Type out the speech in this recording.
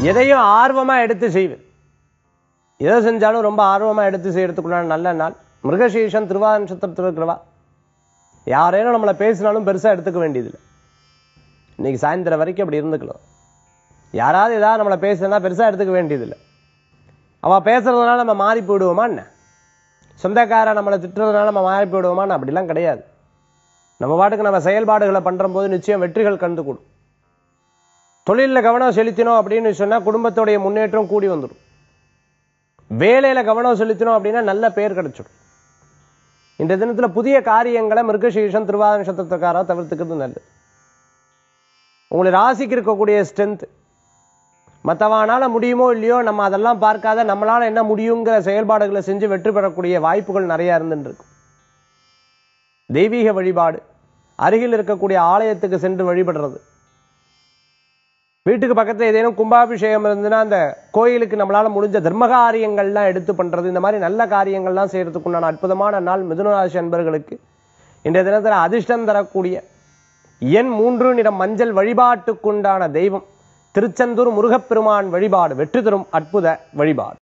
எதையும் ஆர்வமா எடுத்து செய்வேன் எதை செஞ்சாலும் ரொம்ப ஆர்வமா எடுத்து செய்யறதுக்குள்ளான நல்ல நாள் மிருகசீஷன் திருவாத நட்சத்திரத்தில் இருக்கிறவா யாரேனும் நம்மளை பேசினாலும் பெருசா எடுத்துக்க வேண்டியதில்லை இன்னைக்கு சாயந்தரம் வரைக்கும் அப்படி இருந்துக்கலாம் யாராவது ஏதாவது நம்மளை பேசுனா பெருசா எடுத்துக்க வேண்டியதில்லை அவ பேசுறதுனால நம்ம மாறி போயிடுவோமா என்ன சொந்தக்காரன் நம்மளை திட்டுறதுனால நம்ம மாறி போயிடுவோமான்னு அப்படிலாம் கிடையாது நம்ம பாட்டுக்கு நம்ம செயல்பாடுகளை பண்ற போது நிச்சயம் வெற்றிகள் கண்டு கூடும் தொழிலில் கவனம் செலுத்தினோம் அப்படின்னு சொன்னா குடும்பத்துடைய முன்னேற்றம் கூடி வந்துடும் வேலையில கவனம் செலுத்தினோம் அப்படின்னா நல்ல பேர் கிடைச்சிடும் இந்த தினத்துல புதிய காரியங்களை மிருகசீஷன் திருவாத நட்சத்திரக்காரா தவிர்த்துக்கிறது நல்லது உங்களுக்கு ராசிக்கு இருக்கக்கூடிய ஸ்ட்ரென்த் மற்றவனால முடியுமோ இல்லையோ நம்ம அதெல்லாம் பார்க்காத நம்மளால என்ன முடியுங்கிற செயல்பாடுகளை செஞ்சு வெற்றி பெறக்கூடிய வாய்ப்புகள் நிறைய இருந்துட்டு இருக்கும் தெய்வீக வழிபாடு அருகில் இருக்கக்கூடிய ஆலயத்துக்கு சென்று வழிபடுறது வீட்டுக்கு பக்கத்துல ஏதேனும் கும்பாபிஷேகம் இருந்ததுன்னா அந்த கோயிலுக்கு நம்மளால முடிஞ்ச தர்மகாரியங்கள்லாம் எடுத்து பண்றது இந்த மாதிரி நல்ல காரியங்கள்லாம் செய்யறதுக்கு உண்டான அற்புதமான நாள் மிதுனராசி அன்பர்களுக்கு இன்றைய தினத்துல அதிர்ஷ்டம் தரக்கூடிய எண் மூன்று நிறம் மஞ்சள் வழிபாட்டுக்குண்டான தெய்வம் திருச்செந்தூர் முருகப்பெருமான் வழிபாடு வெற்றி தரும் அற்புத வழிபாடு